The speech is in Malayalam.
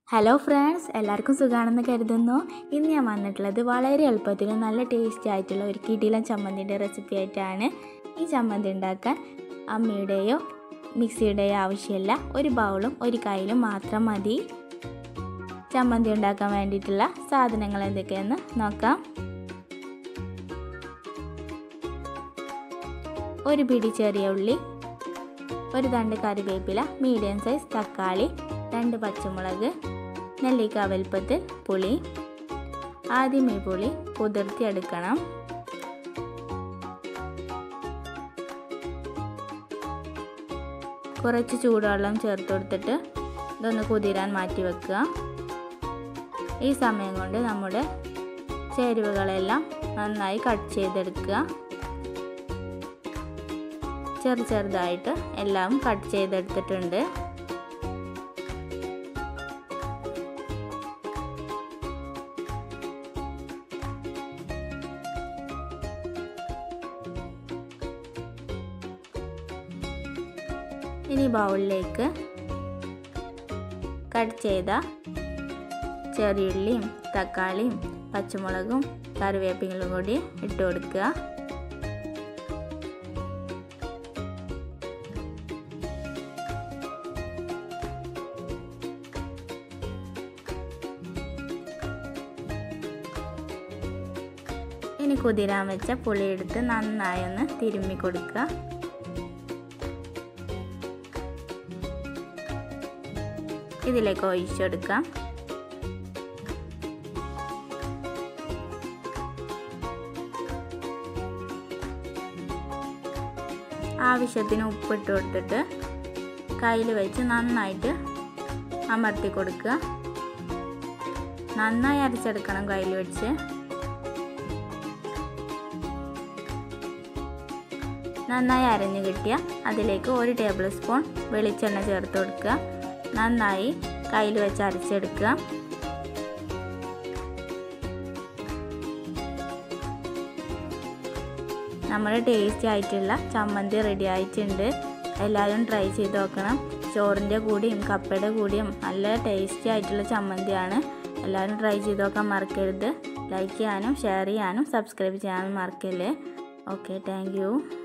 ഹലോ ഫ്രണ്ട്സ് എല്ലാവർക്കും സുഖമാണെന്ന് കരുതുന്നു ഇന്ന് ഞാൻ വന്നിട്ടുള്ളത് വളരെ എളുപ്പത്തിലും നല്ല ടേസ്റ്റി ആയിട്ടുള്ള ഒരു കിടിലൻ ചമ്മന്തിൻ്റെ റെസിപ്പി ആയിട്ടാണ് ഈ ചമ്മന്തി ഉണ്ടാക്കാൻ അമ്മയുടെയോ മിക്സിയുടെയോ ആവശ്യമില്ല ഒരു ബൗളും ഒരു കയ്യിലും മാത്രം മതി ചമ്മന്തി ഉണ്ടാക്കാൻ വേണ്ടിയിട്ടുള്ള സാധനങ്ങൾ എന്തൊക്കെയെന്ന് നോക്കാം ഒരു പിടി ചെറിയ ഉള്ളി ഒരു തണ്ട് കറിവേപ്പില മീഡിയം സൈസ് തക്കാളി രണ്ട് പച്ചമുളക് നെല്ലിക്ക വലുപ്പത്തിൽ പുളി ആദ്യം ഈ പുളി കുതിർത്തിയെടുക്കണം കുറച്ച് ചൂടുവെള്ളം ചേർത്ത് കൊടുത്തിട്ട് ഇതൊന്ന് കുതിരാൻ മാറ്റി വെക്കുക ഈ സമയം കൊണ്ട് നമ്മുടെ ചേരുവകളെല്ലാം നന്നായി കട്ട് ചെയ്തെടുക്കുക ചെറു ചെറുതായിട്ട് എല്ലാം കട്ട് ചെയ്തെടുത്തിട്ടുണ്ട് ഇനി ബൗളിലേക്ക് കട്ട് ചെയ്ത ചെറിയുള്ളിയും തക്കാളിയും പച്ചമുളകും കറിവേപ്പിലും കൂടി ഇട്ട് കൊടുക്കുക ഇനി കുതിരാൻ വെച്ച പുളിയെടുത്ത് നന്നായി ഒന്ന് തിരുമ്മി കൊടുക്കുക ഇതിലേക്ക് ഒഴിച്ചെടുക്കാം ആവശ്യത്തിന് ഉപ്പിട്ട് കൊടുത്തിട്ട് കയ്യിൽ വെച്ച് നന്നായിട്ട് അമർത്തി കൊടുക്കുക നന്നായി അരച്ചെടുക്കണം കയ്യിൽ വെച്ച് നന്നായി അരഞ്ഞു കിട്ടിയ അതിലേക്ക് ഒരു ടേബിൾ സ്പൂൺ വെളിച്ചെണ്ണ ചേർത്ത് കൊടുക്കുക നന്നായി കയ്യിൽ വെച്ച് അരച്ചെടുക്കുക നമ്മുടെ ടേസ്റ്റി ആയിട്ടുള്ള ചമ്മന്തി റെഡി ആയിട്ടുണ്ട് എല്ലാവരും ട്രൈ ചെയ്ത് നോക്കണം ചോറിൻ്റെ കൂടിയും കപ്പയുടെ കൂടിയും നല്ല ടേസ്റ്റി ആയിട്ടുള്ള ചമ്മന്തിയാണ് എല്ലാവരും ട്രൈ ചെയ്ത് നോക്കാൻ മറക്കരുത് ലൈക്ക് ചെയ്യാനും ഷെയർ ചെയ്യാനും സബ്സ്ക്രൈബ് ചെയ്യാനും മറക്കല്ലേ ഓക്കെ താങ്ക്